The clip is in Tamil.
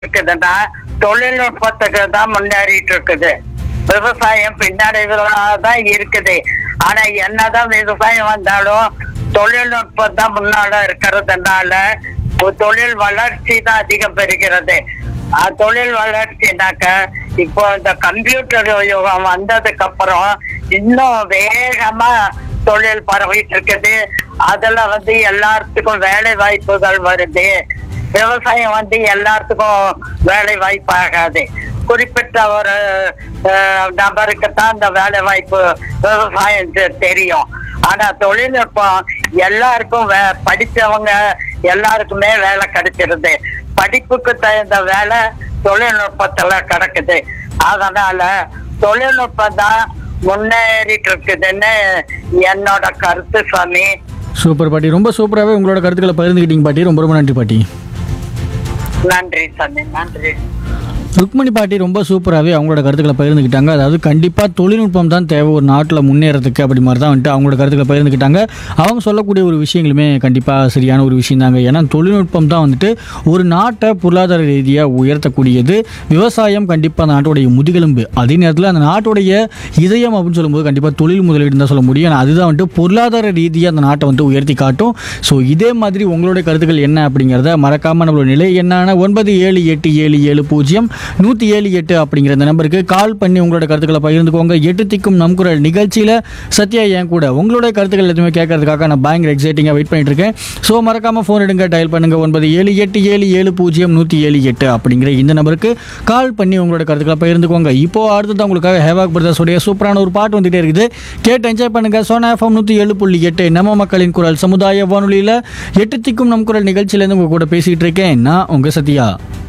இருக்குதுன்னா தொழில்நுட்பத்துக்கு தான் முன்னேறிட்டு இருக்குது விவசாயம் பின்னடைவுகளாக தான் இருக்குது ஆனா என்னதான் விவசாயம் வந்தாலும் தொழில்நுட்பம் தான் முன்னால இருக்கிறதுனால ஒரு தொழில் வளர்ச்சி தான் அதிகம் பெறுகிறது அஹ் தொழில் வளர்ச்சினாக்க இப்போ இந்த கம்ப்யூட்டர் யுகம் வந்ததுக்கு அப்புறம் இன்னும் வேகமா தொழில் பரவிட்டு இருக்குது அதுல வந்து எல்லாத்துக்கும் வேலை வாய்ப்புகள் வருது விவசாயம் வந்து எல்லாத்துக்கும் வேலை வாய்ப்பு ஆகாது குறிப்பிட்ட ஒரு அஹ், நபருக்கு தான் இந்த வேலை வாய்ப்பு விவசாயம் தெ- தெரியும் ஆனா தொழில்நுட்பம் எல்லாருக்கும் வே- படிச்சவங்க எல்லாருக்குமே வேலை கிடைச்சிருது படிப்புக்கு தகுந்த வேலை தொழில்நுட்பத்துல கிடக்குது அதனால தொழில்நுட்பம் தான் முன்னேறிட்டு இருக்குதுன்னு என்னோட கருத்து சாமி சூப்பர் பாட்டி ரொம்ப சூப்பராகவே உங்களோட கருத்துக்களை பகிர்ந்துக்கிட்டீங்க பாட்டி ரொம்ப ரொம்ப நன்றி பாட்டி நன்றி சாமி நன்றி ருக்மணி பாட்டி ரொம்ப சூப்பராகவே அவங்களோட கருத்துக்களை பகிர்ந்துக்கிட்டாங்க அதாவது கண்டிப்பாக தொழில்நுட்பம் தான் தேவை ஒரு நாட்டில் முன்னேறதுக்கு அப்படி மாதிரி தான் வந்துட்டு அவங்களோட கருத்துக்களை பகிர்ந்துக்கிட்டாங்க அவங்க சொல்லக்கூடிய ஒரு விஷயங்களுமே கண்டிப்பாக சரியான ஒரு விஷயம் தாங்க ஏன்னா தொழில்நுட்பம் தான் வந்துட்டு ஒரு நாட்டை பொருளாதார ரீதியாக உயர்த்தக்கூடியது விவசாயம் கண்டிப்பாக அந்த நாட்டுடைய முதுகெலும்பு அதே நேரத்தில் அந்த நாட்டுடைய இதயம் அப்படின்னு சொல்லும்போது கண்டிப்பாக தொழில் முதலீடு தான் சொல்ல முடியும் ஏன்னா அதுதான் வந்துட்டு பொருளாதார ரீதியாக அந்த நாட்டை வந்து உயர்த்தி காட்டும் ஸோ இதே மாதிரி உங்களுடைய கருத்துக்கள் என்ன அப்படிங்கிறத மறக்காமல் நம்மளோட நிலை என்னான ஒன்பது ஏழு எட்டு ஏழு ஏழு பூஜ்ஜியம் நூற்றி ஏழு எட்டு அப்படிங்கிற இந்த நம்பருக்கு கால் பண்ணி உங்களோட கருத்துக்களை பகிர்ந்துக்கோங்க எட்டு திக்கும் நம் குரல் நிகழ்ச்சியில் சத்யா என் கூட உங்களுடைய கருத்துக்கள் எதுவுமே கேட்கறதுக்காக நான் பயங்கர எக்ஸைட்டிங்காக வெயிட் பண்ணிட்டு இருக்கேன் ஸோ மறக்காமல் ஃபோன் எடுங்க டயல் பண்ணுங்க ஒன்பது ஏழு எட்டு ஏழு ஏழு பூஜ்ஜியம் நூற்றி ஏழு எட்டு அப்படிங்கிற இந்த நம்பருக்கு கால் பண்ணி உங்களோட கருத்துக்களை பகிர்ந்துக்கோங்க இப்போ அடுத்தது உங்களுக்காக ஹேவாக் பிரதர்ஸுடைய சூப்பரான ஒரு பாட்டு வந்துட்டே இருக்குது கேட்டு என்ஜாய் பண்ணுங்க சோனா எஃப்எம் நூற்றி ஏழு புள்ளி எட்டு நம்ம மக்களின் குரல் சமுதாய வானொலியில் எட்டு திக்கும் நம் குரல் நிகழ்ச்சியிலேருந்து உங்க கூட பேசிகிட்டு இருக்கேன் நான் உங்கள் சத்யா